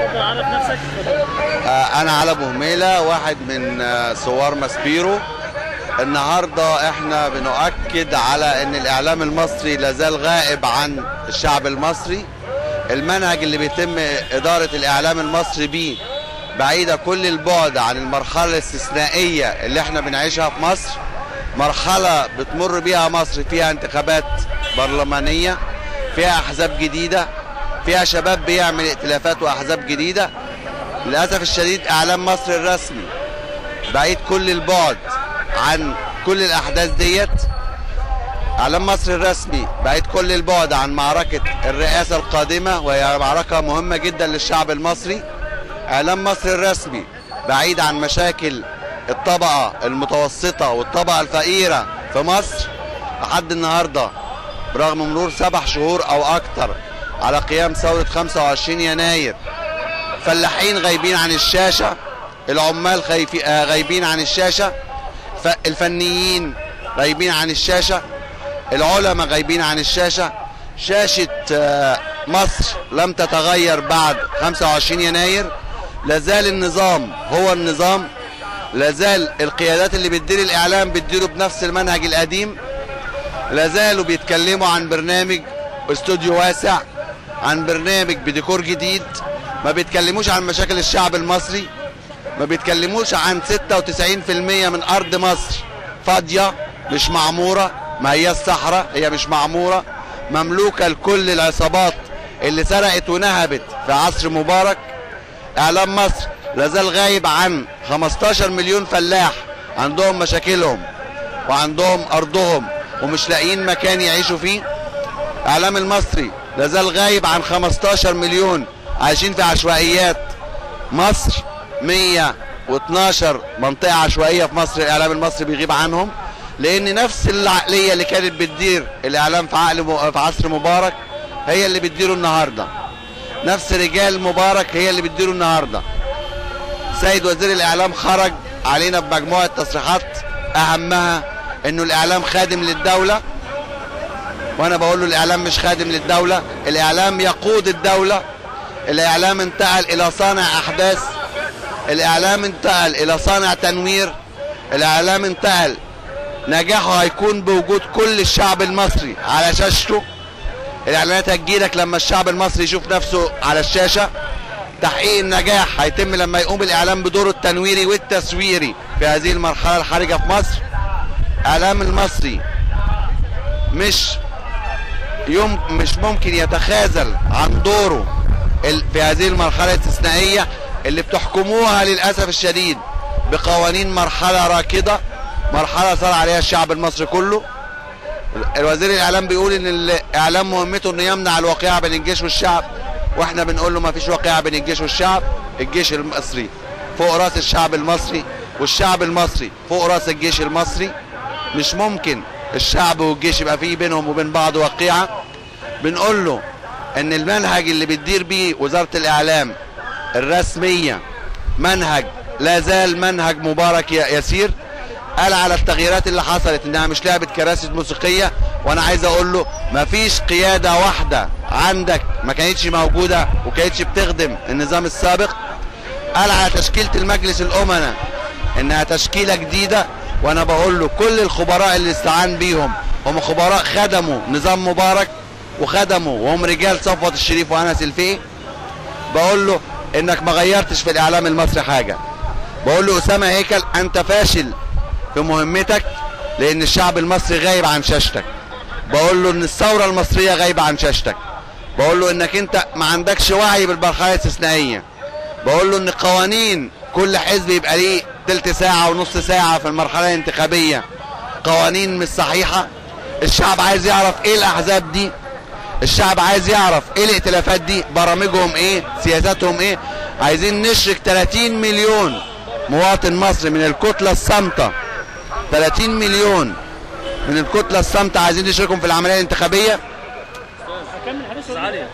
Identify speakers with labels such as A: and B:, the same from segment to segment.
A: اتفضل عرف نفسك
B: آه، انا على ابو هميله واحد من آه، ثوار ماسبيرو النهارده احنا بنؤكد على ان الاعلام المصري لازال غائب عن الشعب المصري المنهج اللي بيتم اداره الاعلام المصري بيه بعيده كل البعد عن المرحله الاستثنائيه اللي احنا بنعيشها في مصر مرحله بتمر بيها مصر فيها انتخابات برلمانيه فيها احزاب جديده فيها شباب بيعمل ائتلافات واحزاب جديده للاسف الشديد اعلام مصر الرسمي بعيد كل البعد عن كل الاحداث ديت اعلام مصر الرسمي بعيد كل البعد عن معركه الرئاسه القادمه وهي معركه مهمه جدا للشعب المصري اعلام مصر الرسمي بعيد عن مشاكل الطبقه المتوسطه والطبقه الفقيره في مصر لحد النهارده برغم مرور سبع شهور او اكتر على قيام ثوره 25 يناير فلاحين غايبين عن الشاشة العمال خايفي- آه، غايبين عن الشاشة ف- الفنيين غايبين عن الشاشة العلماء غايبين عن الشاشة شاشة آه، مصر لم تتغير بعد 25 يناير لازال النظام هو النظام لازال القيادات اللي بتدير الإعلام بتديره بنفس المنهج القديم لازالوا بيتكلموا عن برنامج استوديو واسع عن برنامج بديكور جديد ما بيتكلموش عن مشاكل الشعب المصري ما بيتكلموش عن 96% من ارض مصر فاضيه مش معموره ما هي الصحراء هي مش معموره مملوكه لكل العصابات اللي سرقت ونهبت في عصر مبارك اعلام مصر لازال غايب عن 15 مليون فلاح عندهم مشاكلهم وعندهم ارضهم ومش لاقيين مكان يعيشوا فيه اعلام المصري لازال غايب عن 15 مليون عايشين في عشوائيات مصر 112 منطقة عشوائية في مصر الاعلام المصري بيغيب عنهم لان نفس العقلية اللي كانت بتدير الاعلام في عقل م- في عصر مبارك هي اللي بتديره النهاردة نفس رجال مبارك هي اللي بتديره النهارده سيد وزير الاعلام خرج علينا بمجموعه تصريحات اهمها انه الاعلام خادم للدوله وانا بقول له الاعلام مش خادم للدوله الاعلام يقود الدوله الاعلام انتقل الى صانع احداث الاعلام انتقل الى صانع تنوير الاعلام انتقل نجاحه هيكون بوجود كل الشعب المصري على شاشته الاعلانات هتجيلك لما الشعب المصري يشوف نفسه على الشاشه تحقيق النجاح هيتم لما يقوم الاعلام بدوره التنويري والتسويري في هذه المرحله الحرجه في مصر اعلام المصري مش يوم مش ممكن يتخاذل عن دوره ال- في هذه المرحله الاستثنائيه اللي بتحكموها للاسف الشديد بقوانين مرحله راكده مرحله صار عليها الشعب المصري كله الوزير الاعلام بيقول ان الاعلام مهمته انه يمنع الواقعه بين الجيش والشعب واحنا بنقول له ما فيش واقعه بين الجيش والشعب الجيش المصري فوق راس الشعب المصري والشعب المصري فوق راس الجيش المصري مش ممكن الشعب والجيش يبقى فيه بينهم وبين بعض واقعه بنقول له ان المنهج اللي بتدير بيه وزاره الاعلام الرسميه منهج لا زال منهج مبارك ي- يسير قال على التغييرات اللي حصلت انها مش لعبه كراسي موسيقيه وانا عايز اقول له مفيش قياده واحده عندك ما كانتش موجوده وكانتش بتخدم النظام السابق قال على تشكيله المجلس الامناء انها تشكيله جديده وانا بقول له كل الخبراء اللي استعان بيهم هم خبراء خدموا نظام مبارك وخدموا وهم رجال صفوت الشريف وانس الفقي بقول له انك ما غيرتش في الاعلام المصري حاجه بقول له اسامه هيكل انت فاشل في مهمتك لان الشعب المصري غايب عن شاشتك بقول له ان الثوره المصريه غايبه عن شاشتك بقول له انك انت ما عندكش وعي بالمرحله الاستثنائيه بقول له ان قوانين كل حزب يبقى ليه تلت ساعه ونص ساعه في المرحله الانتخابيه قوانين مش صحيحه الشعب عايز يعرف ايه الاحزاب دي الشعب عايز يعرف ايه الائتلافات دي برامجهم ايه سياساتهم ايه عايزين نشرك 30 مليون مواطن مصري من الكتلة الصامتة 30 مليون من الكتلة الصامتة عايزين نشركهم في العملية الانتخابية
A: هكمل حديث علي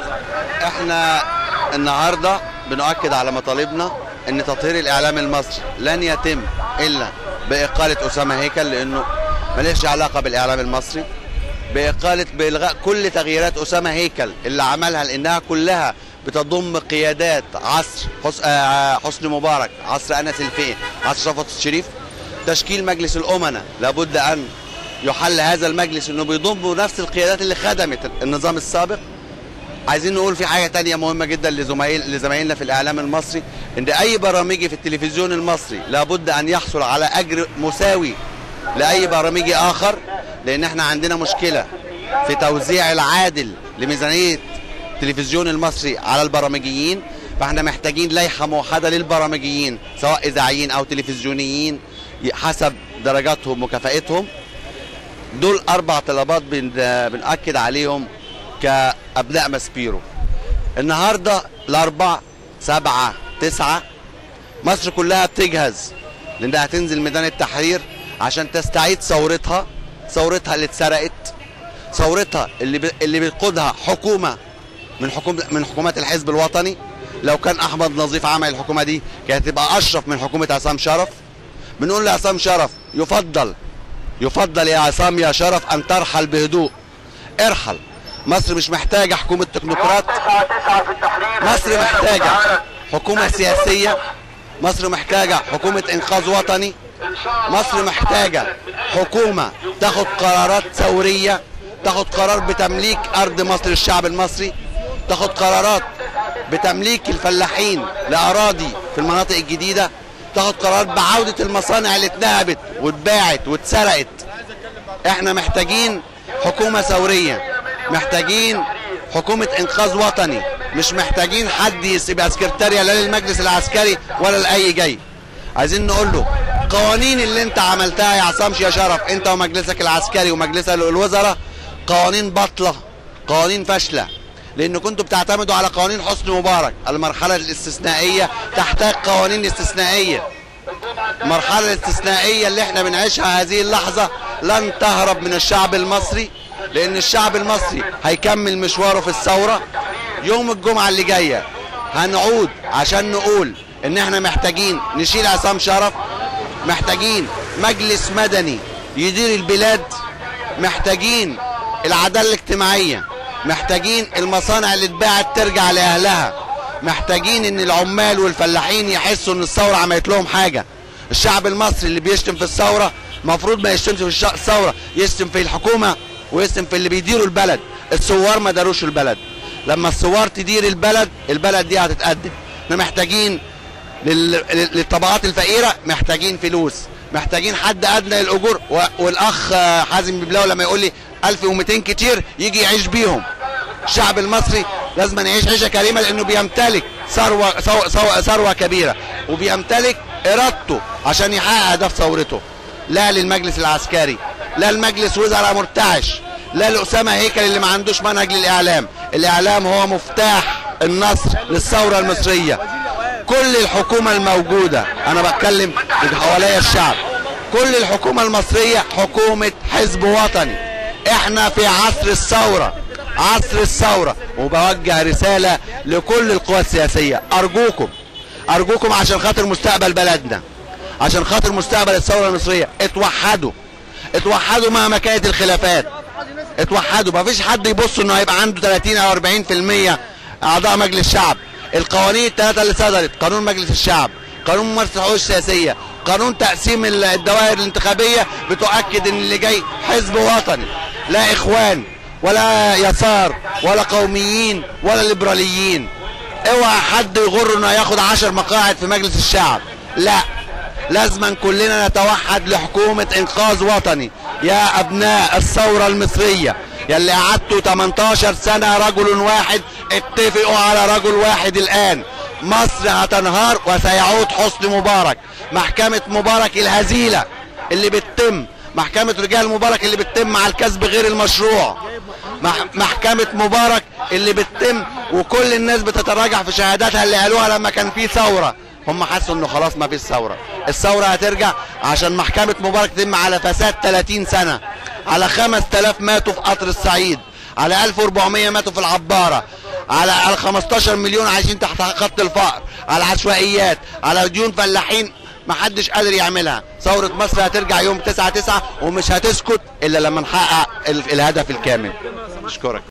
B: احنا النهاردة بنؤكد على مطالبنا ان تطهير الاعلام المصري لن يتم الا باقالة اسامة هيكل لانه مليش علاقة بالاعلام المصري باقالة بالغاء كل تغييرات اسامة هيكل اللي عملها لانها كلها بتضم قيادات عصر حس... آه، حسني مبارك عصر انس الفين عصر شفط الشريف تشكيل مجلس الامناء لابد ان يحل هذا المجلس انه بيضم نفس القيادات اللي خدمت النظام السابق عايزين نقول في حاجه تانية مهمه جدا لزمايل لزمايلنا في الاعلام المصري ان اي برامجي في التلفزيون المصري لابد ان يحصل على اجر مساوي لاي برامجي اخر لان احنا عندنا مشكله في توزيع العادل لميزانيه التلفزيون المصري على البرامجيين فاحنا محتاجين لائحه موحده للبرامجيين سواء اذاعيين او تلفزيونيين حسب درجاتهم وكفاءتهم دول اربع طلبات بن- بنأكد عليهم كابناء ماسبيرو النهارده الاربع سبعة تسعة مصر كلها بتجهز لانها هتنزل ميدان التحرير عشان تستعيد ثورتها ثورتها اللي اتسرقت ثورتها اللي ب... اللي بتقودها حكومه من حكومه من حكومات الحزب الوطني لو كان احمد نظيف عمل الحكومه دي كانت تبقى اشرف من حكومه عصام شرف بنقول لعصام شرف يفضل يفضل يا عصام يا شرف ان ترحل بهدوء ارحل مصر مش محتاجه حكومه تكنوقراط مصر محتاجه حكومه سياسيه مصر محتاجه حكومه انقاذ وطني مصر محتاجه حكومه تاخد قرارات ثوريه تاخد قرار بتمليك ارض مصر للشعب المصري تاخد قرارات بتمليك الفلاحين لاراضي في المناطق الجديده تاخد قرارات بعوده المصانع اللي اتنهبت واتباعت واتسرقت احنا محتاجين حكومة ثورية محتاجين حكومة انقاذ وطني مش محتاجين حد يس- يبقى سكرتاريا لا للمجلس العسكري ولا لأي جاي عايزين نقول له قوانين اللي انت عملتها يا عصام يا شرف انت ومجلسك العسكري ومجلس الوزراء قوانين باطلة قوانين فاشلة لان كنتوا بتعتمدوا على قوانين حسني مبارك المرحلة الاستثنائية تحتاج قوانين استثنائية المرحلة الاستثنائية اللي احنا بنعيشها هذه اللحظة لن تهرب من الشعب المصري لان الشعب المصري هيكمل مشواره في الثورة يوم الجمعة اللي جاية هنعود عشان نقول ان احنا محتاجين نشيل عصام شرف محتاجين مجلس مدني يدير البلاد محتاجين العدالة الاجتماعية محتاجين المصانع اللي اتباعت ترجع لأهلها محتاجين ان العمال والفلاحين يحسوا ان الثورة عملت لهم حاجة الشعب المصري اللي بيشتم في الثورة المفروض ما يشتمش في الش- الثورة يشتم في الحكومة ويشتم في اللي بيديروا البلد الثوار ما داروش البلد لما الثوار تدير البلد البلد دي هتتقدم احنا محتاجين لل- لل- للطبقات الفقيرة محتاجين فلوس محتاجين حد أدنى للأجور و- والأخ آه، حازم ببلاوي لما يقول لي 1200 كتير يجي يعيش بيهم الشعب المصري لازم يعيش عيشة كريمة لأنه بيمتلك ثروة ثو- ثو- ثروة كبيرة وبيمتلك إرادته عشان يحقق أهداف ثورته لا للمجلس العسكري لا المجلس وزراء مرتعش لا لأسامة هيكل اللي ما عندوش منهج للإعلام الإعلام هو مفتاح النصر للثورة المصرية كل الحكومة الموجودة أنا بتكلم حواليا الشعب كل الحكومة المصرية حكومة حزب وطني احنا في عصر الثورة عصر الثورة وبوجه رسالة لكل القوى السياسية أرجوكم أرجوكم عشان خاطر مستقبل بلدنا عشان خاطر مستقبل الثورة المصرية اتوحدوا اتوحدوا مهما كانت الخلافات اتوحدوا مفيش حد يبص انه هيبقى عنده 30 او 40% اعضاء مجلس الشعب القوانين الثلاثه اللي صدرت قانون مجلس الشعب قانون ممارسه الحقوق السياسيه قانون تقسيم ال- الدوائر الانتخابيه بتؤكد ان اللي جاي حزب وطني لا اخوان ولا يسار ولا قوميين ولا ليبراليين اوعى حد يغر انه هياخد عشر مقاعد في مجلس الشعب لا لازما كلنا نتوحد لحكومة انقاذ وطني يا ابناء الثورة المصرية يلي قعدتوا 18 سنة رجل واحد اتفقوا على رجل واحد الان مصر هتنهار وسيعود حسني مبارك محكمة مبارك الهزيلة اللي بتتم محكمة رجال مبارك اللي بتتم مع الكسب غير المشروع مح- محكمة مبارك اللي بتتم وكل الناس بتتراجع في شهاداتها اللي قالوها لما كان في ثورة هم حسوا انه خلاص ما فيش ثورة الثورة هترجع عشان محكمة مبارك تتم على فساد 30 سنة على 5000 ماتوا في قطر الصعيد على 1400 ماتوا في العبارة على على 15 مليون عايشين تحت خط الفقر على عشوائيات على ديون فلاحين محدش قادر يعملها ثورة مصر هترجع يوم 9 9 ومش هتسكت الا لما نحقق ال- الهدف الكامل اشكرك